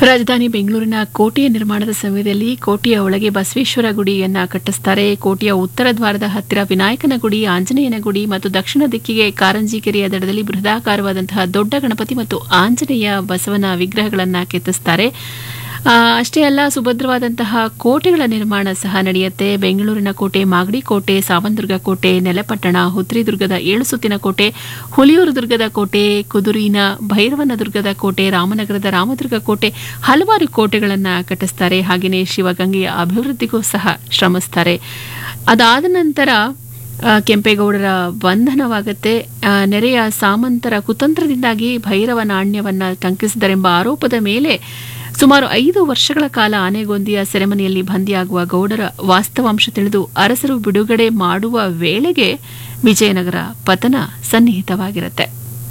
ರಾಜಧಾನಿ ಬೆಂಗಳೂರಿನ ಕೋಟೆಯ ನಿರ್ಮಾಣದ ಸಮಯದಲ್ಲಿ ಕೋಟೆಯ ಒಳಗೆ ಬಸವೇಶ್ವರ ಗುಡಿಯನ್ನ ಕಟ್ಟಿಸ್ತಾರೆ ಕೋಟೆಯ ಉತ್ತರ ದ್ವಾರದ ಹತ್ತಿರ ವಿನಾಯಕನ ಗುಡಿ ಆಂಜನೇಯನ ಗುಡಿ ಮತ್ತು ದಕ್ಷಿಣ ದಿಕ್ಕಿಗೆ ಕಾರಂಜಿ ಕೆರೆಯ ದಡದಲ್ಲಿ ಬೃಹದಾಕಾರವಾದಂತಹ ದೊಡ್ಡ ಗಣಪತಿ ಮತ್ತು ಆಂಜನೇಯ ಬಸವನ ವಿಗ್ರಹಗಳನ್ನು ಕೆತ್ತಿಸ್ತಾರೆ ಆ, ಅಷ್ಟೇ ಅಲ್ಲ ಸುಭದ್ರವಾದಂತಹ ಕೋಟೆಗಳ ನಿರ್ಮಾಣ ಸಹ ನಡೆಯುತ್ತೆ ಬೆಂಗಳೂರಿನ ಕೋಟೆ ಮಾಗಡಿ ಕೋಟೆ ಸಾವಂದುರ್ಗ ಕೋಟೆ ನೆಲಪಟ್ಟಣ ಹುತ್ರಿದುರ್ಗದ ಏಳು ಸುತ್ತಿನ ಕೋಟೆ ಹುಲಿಯೂರು ದುರ್ಗದ ಕೋಟೆ ಕುದುರಿನ ಭೈರವನ ದುರ್ಗದ ಕೋಟೆ ರಾಮನಗರದ ರಾಮದುರ್ಗ ಕೋಟೆ ಹಲವಾರು ಕೋಟೆಗಳನ್ನು ಕಟ್ಟಿಸ್ತಾರೆ ಹಾಗೆಯೇ ಶಿವಗಂಗೆಯ ಅಭಿವೃದ್ಧಿಗೂ ಸಹ ಶ್ರಮಿಸ್ತಾರೆ ಅದಾದ ನಂತರ ಆ, ಕೆಂಪೇಗೌಡರ ಬಂಧನವಾಗುತ್ತೆ ಆ, ನೆರೆಯ ಸಾಮಂತರ ಕುತಂತ್ರದಿಂದಾಗಿ ಭೈರವ ನಾಣ್ಯವನ್ನ ಟಂಕಿಸಿದರೆಂಬ ಆರೋಪದ ಮೇಲೆ ಸುಮಾರು ಐದು ವರ್ಷಗಳ ಕಾಲ ಆನೆಗೊಂದಿಯ ಸೆರೆಮನೆಯಲ್ಲಿ ಬಂದಿಯಾಗುವ ಗೌಡರ ವಾಸ್ತವಾಂಶ ತಿಳಿದು ಅರಸರು ಬಿಡುಗಡೆ ಮಾಡುವ ವೇಳೆಗೆ ವಿಜಯನಗರ ಪತನ ಸನ್ನಿಹಿತವಾಗಿರುತ್ತೆ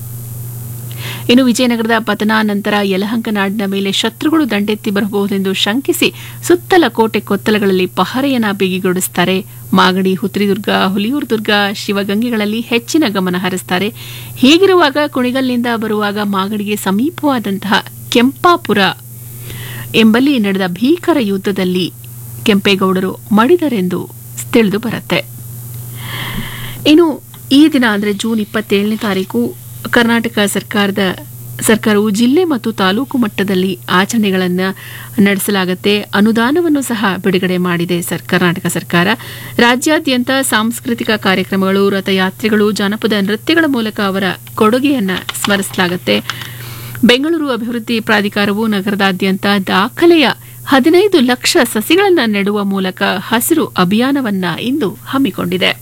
ಇನ್ನು ವಿಜಯನಗರದ ಪತನ ನಂತರ ಯಲಹಂಕ ನಾಡಿನ ಮೇಲೆ ಶತ್ರುಗಳು ದಂಡೆತ್ತಿ ಬರಬಹುದೆಂದು ಶಂಕಿಸಿ ಸುತ್ತಲ ಕೋಟೆ ಕೊತ್ತಲಗಳಲ್ಲಿ ಪಹರೆಯನ್ನ ಬಿಗಿಗೊಳಿಸುತ್ತಾರೆ ಮಾಗಡಿ ಹುತ್ರಿದುರ್ಗ ಹುಲಿಯೂರು ದುರ್ಗ ಶಿವಗಂಗೆಗಳಲ್ಲಿ ಹೆಚ್ಚಿನ ಗಮನ ಹರಿಸ್ತಾರೆ ಹೀಗಿರುವಾಗ ಕುಣಿಗಲ್ನಿಂದ ಬರುವಾಗ ಮಾಗಡಿಗೆ ಸಮೀಪವಾದಂತಹ ಕೆಂಪಾಪುರ ಎಂಬಲ್ಲಿ ನಡೆದ ಭೀಕರ ಯುದ್ಧದಲ್ಲಿ ಕೆಂಪೇಗೌಡರು ಮಡಿದರೆಂದು ತಿಳಿದು ಬರುತ್ತೆ ಇನ್ನು ಈ ದಿನ ಅಂದರೆ ಜೂನ್ ಇಪ್ಪತ್ತೇಳನೇ ತಾರೀಕು ಕರ್ನಾಟಕ ಸರ್ಕಾರದ ಸರ್ಕಾರವು ಜಿಲ್ಲೆ ಮತ್ತು ತಾಲೂಕು ಮಟ್ಟದಲ್ಲಿ ಆಚರಣೆಗಳನ್ನು ನಡೆಸಲಾಗುತ್ತೆ ಅನುದಾನವನ್ನು ಸಹ ಬಿಡುಗಡೆ ಮಾಡಿದೆ ಸರ್ ಕರ್ನಾಟಕ ಸರ್ಕಾರ ರಾಜ್ಯಾದ್ಯಂತ ಸಾಂಸ್ಕೃತಿಕ ಕಾರ್ಯಕ್ರಮಗಳು ರಥಯಾತ್ರೆಗಳು ಜಾನಪದ ನೃತ್ಯಗಳ ಮೂಲಕ ಅವರ ಕೊಡುಗೆಯನ್ನು ಸ್ಮರಿಸಲಾಗುತ್ತೆ ಬೆಂಗಳೂರು ಅಭಿವೃದ್ಧಿ ಪ್ರಾಧಿಕಾರವು ನಗರದಾದ್ಯಂತ ದಾಖಲೆಯ ಹದಿನೈದು ಲಕ್ಷ ಸಸಿಗಳನ್ನು ನೆಡುವ ಮೂಲಕ ಹಸಿರು ಅಭಿಯಾನವನ್ನ ಇಂದು ಹಮ್ಮಿಕೊಂಡಿದೆ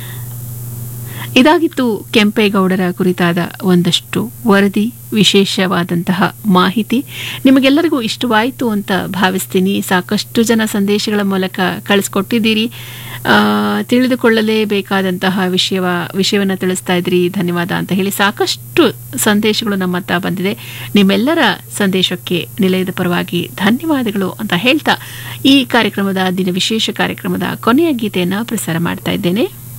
ಇದಾಗಿತ್ತು ಕೆಂಪೇಗೌಡರ ಕುರಿತಾದ ಒಂದಷ್ಟು ವರದಿ ವಿಶೇಷವಾದಂತಹ ಮಾಹಿತಿ ನಿಮಗೆಲ್ಲರಿಗೂ ಇಷ್ಟವಾಯಿತು ಅಂತ ಭಾವಿಸ್ತೀನಿ ಸಾಕಷ್ಟು ಜನ ಸಂದೇಶಗಳ ಮೂಲಕ ಕಳಿಸ್ಕೊಟ್ಟಿದ್ದೀರಿ ಆ, ತಿಳಿದುಕೊಳ್ಳಲೇಬೇಕಾದಂತಹ ವಿಷಯವ ವಿಷಯವನ್ನು ತಿಳಿಸ್ತಾ ಇದ್ದೀರಿ ಧನ್ಯವಾದ ಅಂತ ಹೇಳಿ ಸಾಕಷ್ಟು ಸಂದೇಶಗಳು ನಮ್ಮ ಹತ್ರ ಬಂದಿದೆ ನಿಮ್ಮೆಲ್ಲರ ಸಂದೇಶಕ್ಕೆ ನಿಲಯದ ಪರವಾಗಿ ಧನ್ಯವಾದಗಳು ಅಂತ ಹೇಳ್ತಾ ಈ ಕಾರ್ಯಕ್ರಮದ ದಿನ ವಿಶೇಷ ಕಾರ್ಯಕ್ರಮದ ಕೊನೆಯ ಗೀತೆಯನ್ನು ಪ್ರಸಾರ ಮಾಡ್ತಾ ಇದ್ದೇನೆ